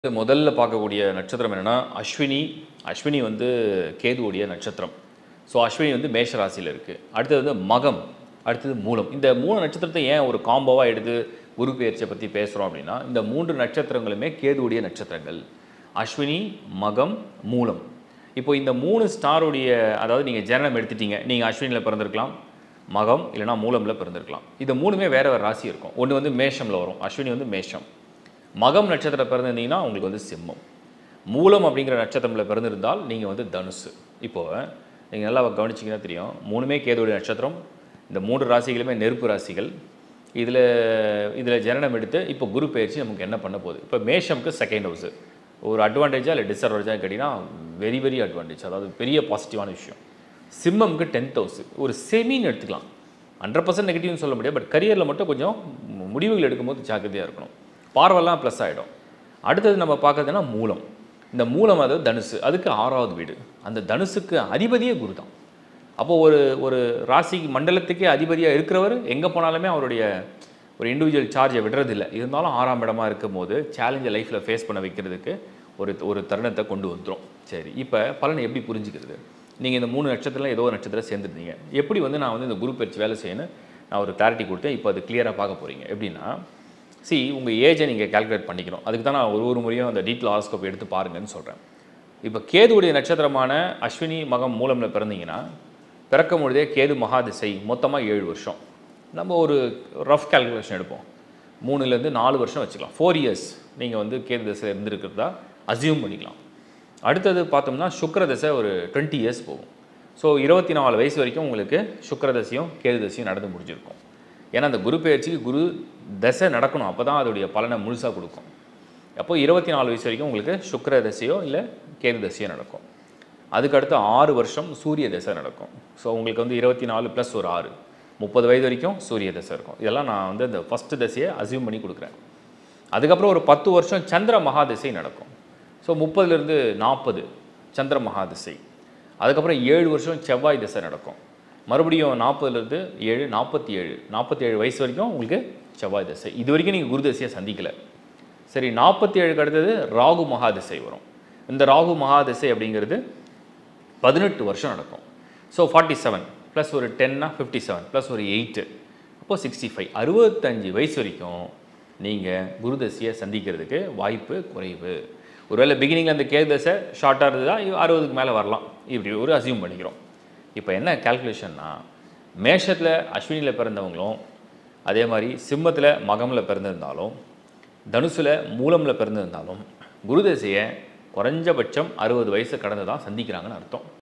முதல்ல பார்க்கக்கூடிய நட்சத்திரம் என்னன்னா அஸ்வினி அஸ்வினி வந்து கேதுவுடைய நட்சத்திரம் ஸோ அஸ்வினி வந்து மேஷ ராசியில் இருக்குது அடுத்தது வந்து மகம் அடுத்தது மூலம் இந்த மூணு நட்சத்திரத்தை ஏன் ஒரு காம்போவாக எடுத்து குரு பெயர்ச்சியை பற்றி பேசுகிறோம் அப்படின்னா இந்த மூன்று நட்சத்திரங்களுமே கேதுவுடைய நட்சத்திரங்கள் அஸ்வினி மகம் மூலம் இப்போ இந்த மூணு ஸ்டாருடைய அதாவது நீங்கள் ஜனனம் எடுத்துட்டீங்க நீங்கள் அஸ்வினியில் பிறந்திருக்கலாம் மகம் இல்லைனா மூலமில் பிறந்திருக்கலாம் இது மூணுமே வேற வேறு ராசி இருக்கும் ஒன்று வந்து மேஷமில் வரும் அஸ்வினி வந்து மேஷம் மகம் நட்சத்திரம் பிறந்திருந்தீங்கன்னா உங்களுக்கு வந்து சிம்மம் மூலம் அப்படிங்கிற நட்சத்திரத்தில் பிறந்திருந்தால் நீங்கள் வந்து தனுசு இப்போ நீங்கள் நல்லா கவனிச்சிங்கன்னா தெரியும் மூணுமே கேதுடைய நட்சத்திரம் இந்த மூன்று ராசிகளுமே நெருப்பு ராசிகள் இதில் இதில் ஜனனம் எடுத்து இப்போ குரு பயிற்சி நமக்கு என்ன பண்ண போகுது இப்போ மேஷம்க்கு செகண்ட் ஹவுஸு ஒரு அட்வான்டேஜாக இல்லை டிஸ்அட்வான்டேஜாக கேட்டிங்கன்னா வெரி வெரி அட்வான்டேஜ் அதாவது பெரிய பாசிட்டிவான விஷயம் சிம்மம்க்கு டென்த் ஹவுஸ் ஒரு செமின்னு எடுத்துக்கலாம் ஹண்ட்ரட் பர்சன்ட் நெகட்டிவ்னு சொல்ல முடியாது பட் கரியரில் மட்டும் கொஞ்சம் மு- முடிவுகள் எடுக்கும்போது ஜாக்கிரதையாக இருக்கணும் பார்வைலாம் ப்ளஸ் ஆகிடும் அடுத்தது நம்ம பார்க்கறதுன்னா மூலம் இந்த மூலம் அதாவது தனுசு அதுக்கு ஆறாவது வீடு அந்த தனுசுக்கு அதிபதியே குரு தான் அப்போ ஒரு ஒரு ராசி மண்டலத்துக்கே அதிபதியாக இருக்கிறவர் எங்கே போனாலுமே அவருடைய ஒரு இண்டிவிஜுவல் சார்ஜை விடுறதில்ல இருந்தாலும் ஆறாம் இடமா இருக்கும் போது சேலஞ்சை லைஃப்பில் ஃபேஸ் பண்ண வைக்கிறதுக்கு ஒரு ஒரு தருணத்தை கொண்டு வந்துடும் சரி இப்போ பலனை எப்படி புரிஞ்சுக்கிறது நீங்கள் இந்த மூணு நட்சத்திரம் ஏதோ ஒரு நட்சத்திரம் சேர்ந்துருந்தீங்க எப்படி வந்து நான் வந்து இந்த குரு பயிற்சி வேலை செய்யணும் நான் ஒரு கிளாரிட்டி கொடுத்தேன் இப்போ அது கிளியராக பார்க்க போகிறீங்க எப்படின்னா சி உங்கள் ஏஜை நீங்கள் கால்குலேட் பண்ணிக்கணும் அதுக்கு தான் நான் ஒரு ஒரு முறையும் அந்த டீட்டெயில் ஹாரோஸ்கோப் எடுத்து பாருங்கன்னு சொல்கிறேன் இப்போ கேதுவுடைய நட்சத்திரமான அஸ்வினி மகம் மூலமில் பிறந்தீங்கன்னா பிறக்கும் பொழுதே கேது மகாதிசை மொத்தமாக ஏழு வருஷம் நம்ம ஒரு ரஃப் கால்குலேஷன் எடுப்போம் மூணுலேருந்து நாலு வருஷம் வச்சுக்கலாம் ஃபோர் இயர்ஸ் நீங்கள் வந்து கேது திசையில் இருந்திருக்கிறதா அசியூம் பண்ணிக்கலாம் அடுத்தது பார்த்தோம்னா சுக்கிர தசை ஒரு டுவெண்ட்டி இயர்ஸ் போகும் ஸோ இருபத்தி நாலு வயசு வரைக்கும் உங்களுக்கு சுக்கிர தசையும் கேது தசையும் நடந்து முடிஞ்சிருக்கும் ஏன்னா அந்த குரு பெயர்ச்சிக்கு குரு தசை நடக்கணும் அப்போ தான் அதோடைய பலனை முழுசாக கொடுக்கும் அப்போ இருபத்தி நாலு வயசு வரைக்கும் உங்களுக்கு சுக்கிர தசையோ இல்லை கேது தசையோ நடக்கும் அதுக்கடுத்து ஆறு வருஷம் சூரிய தசை நடக்கும் ஸோ உங்களுக்கு வந்து இருபத்தி நாலு ப்ளஸ் ஒரு ஆறு முப்பது வயது வரைக்கும் சூரிய தசை இருக்கும் இதெல்லாம் நான் வந்து இந்த ஃபஸ்ட்டு தசையை அசியூம் பண்ணி கொடுக்குறேன் அதுக்கப்புறம் ஒரு பத்து வருஷம் சந்திர மகாதிசை நடக்கும் ஸோ முப்பதுலேருந்து நாற்பது சந்திர மகாதிசை அதுக்கப்புறம் ஏழு வருஷம் செவ்வாய் திசை நடக்கும் மறுபடியும் நாற்பதுலேருந்து ஏழு நாற்பத்தி ஏழு நாற்பத்தி ஏழு வயசு வரைக்கும் உங்களுக்கு செவ்வாய் திசை இது வரைக்கும் நீங்கள் குரு திசையை சந்திக்கலை சரி நாற்பத்தி ஏழுக்கு அடுத்தது ராகு மகாதிசை வரும் இந்த ராகு மகாதிசை அப்படிங்கிறது பதினெட்டு வருஷம் நடக்கும் ஸோ ஃபார்ட்டி செவன் ப்ளஸ் ஒரு டென்னா ஃபிஃப்டி செவன் ப்ளஸ் ஒரு எயிட்டு அப்போ சிக்ஸ்டி ஃபைவ் அறுபத்தஞ்சு வயசு வரைக்கும் நீங்கள் குருதசையை சந்திக்கிறதுக்கு வாய்ப்பு குறைவு ஒருவேளை பிகினிங்கில் அந்த கேது தசை ஷார்ட்டாக இருந்ததா அறுபதுக்கு மேலே வரலாம் இப்படி ஒரு அசியூம் பண்ணிக்கிறோம் இப்போ என்ன கால்குலேஷன்னா மேஷத்தில் அஸ்வினியில் பிறந்தவங்களும் அதே மாதிரி சிம்மத்தில் மகமில் பிறந்திருந்தாலும் தனுசில் மூலமில் பிறந்திருந்தாலும் குருதசையை குறைஞ்சபட்சம் அறுபது வயசு கடந்து தான் சந்திக்கிறாங்கன்னு அர்த்தம்